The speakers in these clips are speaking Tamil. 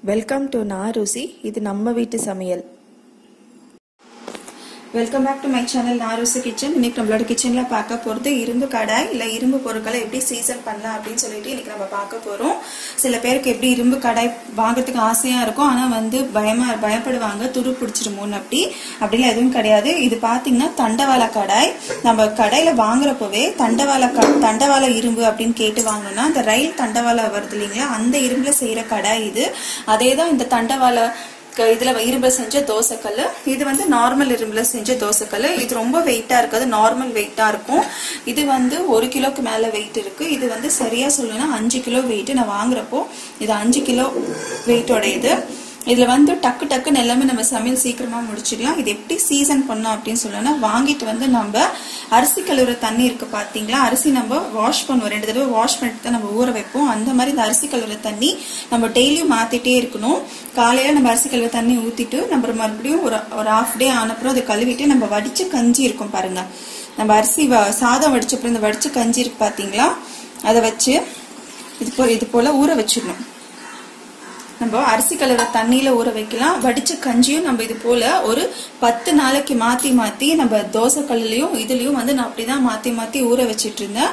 வெல்கம் டு நான் ருசி இது நம்ம வீட்டு சமையல் welcome back to my channel நான் ருசி கிச்சன் இன்னைக்கு நம்மளோட கிச்சன்ல பார்க்க போறது இரும்பு கடாய் இல்ல இரும்பு பொருட்களை எப்படி சீசன் பண்ணலாம் அப்படின்னு சொல்லிட்டு இன்னைக்கு நம்ம பார்க்க போறோம் சில பேருக்கு எப்படி இரும்பு கடாய் வாங்குறதுக்கு ஆசையா இருக்கும் ஆனா வந்து பயமா பயப்படுவாங்க துரு பிடிச்சிருமோன்னு அப்படி அப்படிலாம் எதுவும் கிடையாது இது பாத்தீங்கன்னா தண்டவாள கடாய் நம்ம கடையில வாங்குறப்பவே தண்டவாள க தண்டவாள இரும்பு அப்படின்னு கேட்டு வாங்கணும்னா அந்த ரயில் தண்டவாள வருது இல்லைங்களா அந்த இரும்புல செய்யற கடாய் இது அதே தான் இந்த தண்டவாள க- இதுல இரும்புல செஞ்ச தோசைக்கல் இது வந்து நார்மல் இரும்புல செஞ்ச தோசைக்கல் இது ரொம்ப வெயிட்டா இருக்காது நார்மல் வெயிட்டா இருக்கும் இது வந்து ஒரு கிலோக்கு மேல வெயிட் இருக்கு இது வந்து சரியா சொல்லணும்னா அஞ்சு கிலோ வெயிட் நான் வாங்குறப்போ இது அஞ்சு கிலோ வெயிட்டோட இது இதுல வந்து டக்கு டக்குன்னு எல்லாமே நம்ம சமையல் சீக்கிரமா முடிச்சிடலாம் இது எப்படி சீசன் பண்ணோம் அப்படின்னு சொல்லணும்னா வாங்கிட்டு வந்து நம்ம அரிசி கழுவுற தண்ணி இருக்கு பாத்தீங்களா அரிசி நம்ம வாஷ் பண்ணுவோம் ரெண்டு தடவை வாஷ் பண்ணிட்டு தான் நம்ம ஊற வைப்போம் அந்த மாதிரி இந்த அரிசி கழுவுற தண்ணி நம்ம டெய்லியும் மாத்திட்டே இருக்கணும் காலையில நம்ம அரிசி கழுவுற தண்ணி ஊத்திட்டு நம்ம மறுபடியும் ஒரு ஒரு ஹாஃப் டே ஆனப்புறம் அதை கழுவிட்டு நம்ம வடிச்ச கஞ்சி இருக்கும் பாருங்க நம்ம அரிசி வ- சாதம் வடிச்சப்பறம் இந்த வடிச்ச கஞ்சி இருக்கு பாத்தீங்களா அதை வச்சு இது போல இது போல ஊற வச்சிடணும் நம்ம அரிசி கலவை தண்ணியில ஊற வைக்கலாம் வடிச்ச கஞ்சியும் நம்ம இது போல ஒரு பத்து நாளைக்கு மாத்தி மாத்தி நம்ம தோசை கல்லுலயும் இதுலயும் வந்து நான் அப்படிதான் மாத்தி மாத்தி ஊற வச்சிட்டு இருந்தேன்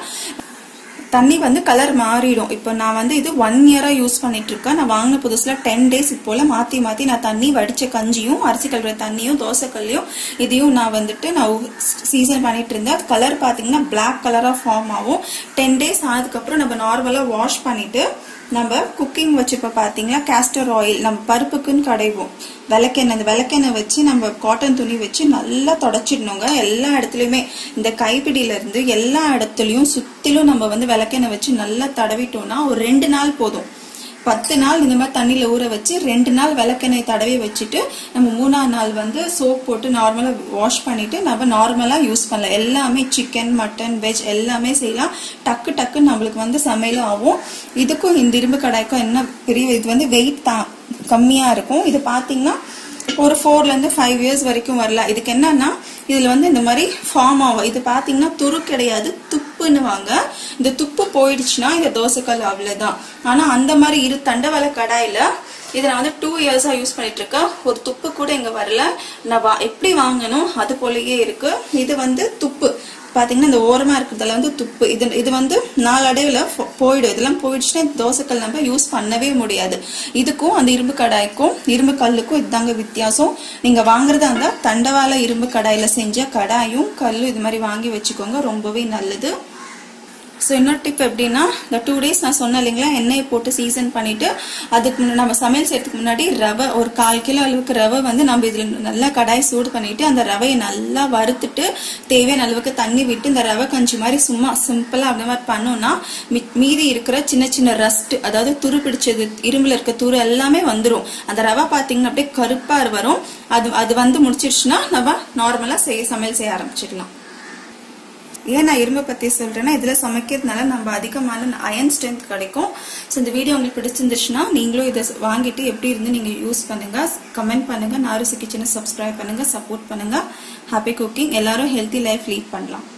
தண்ணி வந்து கலர் மாறிடும் இப்போ நான் வந்து இது ஒன் இயரா யூஸ் பண்ணிட்டு இருக்கேன் நான் வாங்கின புதுசுல டென் டேஸ் இது போல மாத்தி மாத்தி நான் தண்ணி வடிச்ச கஞ்சியும் அரிசி கழுவுற தண்ணியும் தோசை கல்லையும் இதையும் நான் வந்துட்டு நான் சீசன் பண்ணிட்டு இருந்தேன் கலர் பாத்தீங்கன்னா Black கலரா ஃபார்ம் ஆகும் டென் டேஸ் ஆனதுக்கப்புறம் நம்ம நார்மலா வாஷ் பண்ணிட்டு நம்ம குக்கிங் வச்சிருப்போம் பாத்தீங்களா கேஸ்டர் ஆயில் நம்ம பருப்புக்குன்னு கடைவோம் விளக்கெண்ணெய் இந்த விளக்கெண்ணெய் வச்சு நம்ம காட்டன் துணி வச்சு நல்லா தொடச்சிடணுங்க எல்லா இடத்துலயுமே இந்த கைப்பிடியில இருந்து எல்லா இடத்துலயும் சுத்திலும் நம்ம வந்து விளக்கெண்ணெய் வச்சு நல்லா தடவிட்டோம்னா ஒரு ரெண்டு நாள் போதும் பத்து நாள் இந்த மாதிரி தண்ணியில ஊற வச்சு ரெண்டு நாள் விளக்கெண்ணெய் தடவி வச்சுட்டு நம்ம மூணாவது நாள் வந்து சோப் போட்டு நார்மலா வாஷ் பண்ணிட்டு நம்ம நார்மலா யூஸ் பண்ணலாம் எல்லாமே சிக்கன் மட்டன் வெஜ் எல்லாமே செய்யலாம் டக்கு டக்குன்னு நம்மளுக்கு வந்து சமையலும் ஆகும் இதுக்கும் இந்த இரும்பு கடாய்க்கும் என்ன பெரிய இது வந்து வெயிட் தான் கம்மியா இருக்கும் இது பாத்தீங்கன்னா ஒரு ஃபோர்ல இருந்து ஃபைவ் இயர்ஸ் வரைக்கும் வரலாம் இதுக்கு என்னன்னா இதுல வந்து இந்த மாதிரி ஃபார்ம் ஆகும் இது பாத்தீங்கன்னா துரு கிடையாது துப்புன்னு வாங்க இந்த துப்பு போயிடுச்சுன்னா இந்த தோசைக்கல் அவ்வளவுதான் ஆனா அந்த மாதிரி இரு தண்டவாள கடாயில இதை நான் வந்து டூ இயர்ஸா யூஸ் பண்ணிட்டு இருக்கேன் ஒரு துப்பு கூட இங்க வரல நான் வா- எப்படி வாங்கணும் அது போலயே இருக்கு இது வந்து துப்பு பாத்தீங்கன்னா இந்த ஓரமா இருக்கிறதுல வந்து துப்பு இது இது வந்து நாளடைவுல போ- போயிடும் இதெல்லாம் போயிடுச்சுன்னா இந்த தோசைக்கல் நம்ம யூஸ் பண்ணவே முடியாது இதுக்கும் அந்த இரும்பு கடாய்க்கும் இரும்பு கல்லுக்கும் இதுதாங்க வித்தியாசம் நீங்க வாங்குறதா இருந்தா தண்டவாள இரும்பு கடாயில செஞ்ச கடாயும் கல்லும் இது மாதிரி வாங்கி வச்சுக்கோங்க ரொம்பவே நல்லது ஸோ இன்னொரு டிப் எப்படின்னா இந்த டூ டேஸ் நான் சொன்னேன் இல்லைங்களா எண்ணெயை போட்டு சீசன் பண்ணிட்டு அதுக்கு முன்ன- நம்ம சமையல் செய்யறதுக்கு முன்னாடி ரவை ஒரு கால் கிலோ அளவுக்கு ரவை வந்து நம்ம இதில் நல்லா கடாய் சூடு பண்ணிட்டு அந்த ரவையை நல்லா வறுத்துட்டு தேவையான அளவுக்கு தண்ணி விட்டு இந்த ரவை கஞ்சி மாதிரி சும்மா சிம்பிளா அந்த மாதிரி பண்ணோம்னா மி- மீதி இருக்கிற சின்ன சின்ன ரஸ்ட் அதாவது துரு பிடிச்சது இரும்புல இருக்க துரு எல்லாமே வந்துரும் அந்த ரவை பாத்தீங்கன்னா அப்படியே கருப்பா வரும் அது அது வந்து முடிச்சிருச்சுன்னா நம்ம நார்மலா செய்ய சமையல் செய்ய ஆரம்பிச்சிடலாம் ஏன் நான் இரும்பை பத்தி சொல்றேன்னா இதுல சமைக்கிறதுனால நம்ம அதிகமான அயன் ஸ்ட்ரென்த் கிடைக்கும் ஸோ இந்த வீடியோ உங்களுக்கு பிடிச்சிருந்துச்சுன்னா நீங்களும் இதை வாங்கிட்டு எப்படி இருந்து நீங்க யூஸ் பண்ணுங்க கமெண்ட் பண்ணுங்க நாரிசி கிச்சனை சப்ஸ்கிரைப் பண்ணுங்க சப்போர்ட் பண்ணுங்க ஹாப்பி குக்கிங் எல்லாரும் ஹெல்த்தி லைஃப் லீட் பண்ணலாம்